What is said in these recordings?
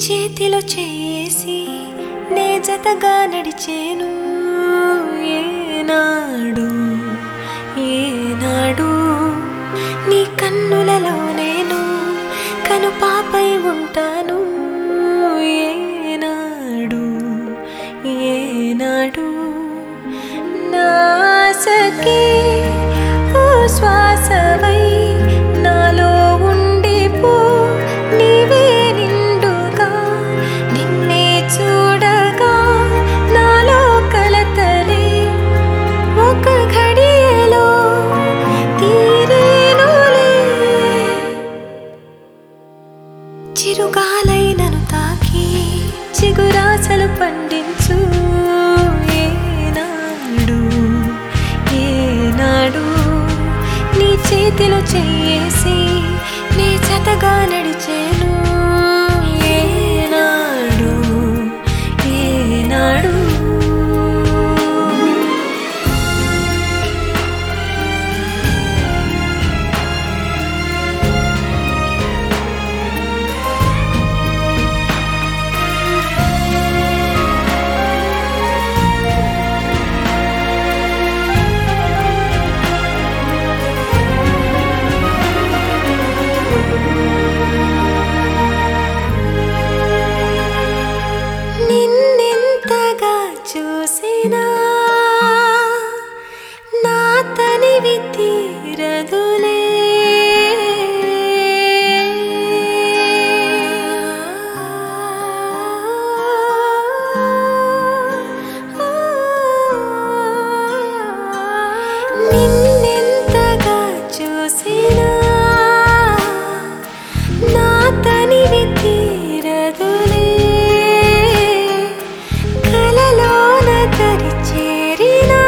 చేతిలో చేసి నే జతగా నడిచేను ఏనాడు ఏనాడు నీ కన్నులలో నేను కను పాపై ఉంటాను ఏనాడు ఏనాడు నా సఖీ ఓ శ్వాసవై నాలో ఉండిపో నీవే నిండుగా నిన్నే చూడగా నాలో కలతలే ఒక ఘడియలో తీరేనులే చిరుగాలైనను తాకి చిగురాసలు పండించు ఏనాడు ఏనాడు నీ చేతిలో చేసి నీ జతగా నడిచేను ఏనాడు ఏనాడు నిన్నెంతగా చూసినా నా తనివి తీరదులే నిన్నెంతగా చూసినా నా తనివి తీరదులే కలలోన తరి చేరినా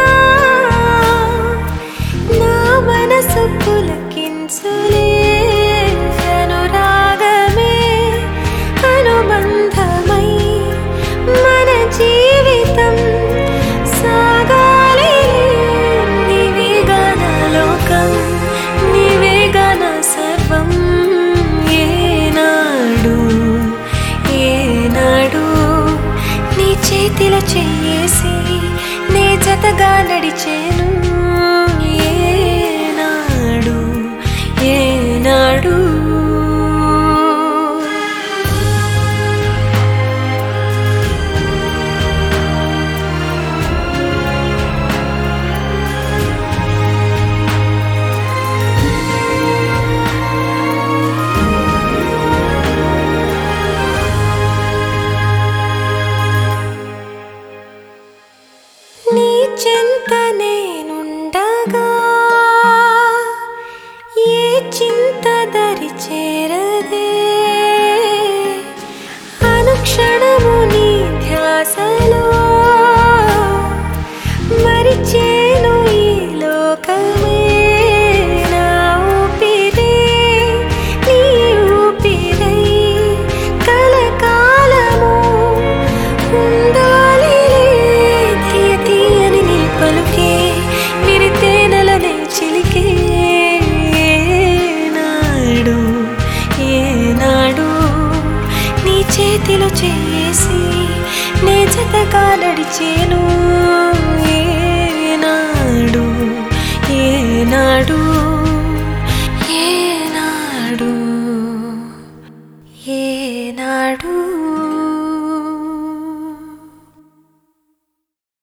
నా మనసు పులకించులే అనురాగమే అనుబంధమై మన జీవితం సాగాలి నీవేగా నా లోకం నీవేగా నా సర్వం ఏనాడు ఏనాడు నీ చేతిలో చేసి నీ జతగా నడిచేను ఏనాడు ఏనాడు నీ చెంత నేనుండగా ఏ చింత దరి చేరదే అనుక్షణము నీ ధ్యాసలో మరిచేను ఈ లోకమే నా ఊపిరే నీ ఊపిరై కలకాలము ఉండాలిలే తీయ తీయని నీ పలుకే విరితే నలనే చిలికే ఏనాడు ఏనాడు నీ చేతిలో చేసి నే జతగా నడిచేను ఏనాడు ఏనాడు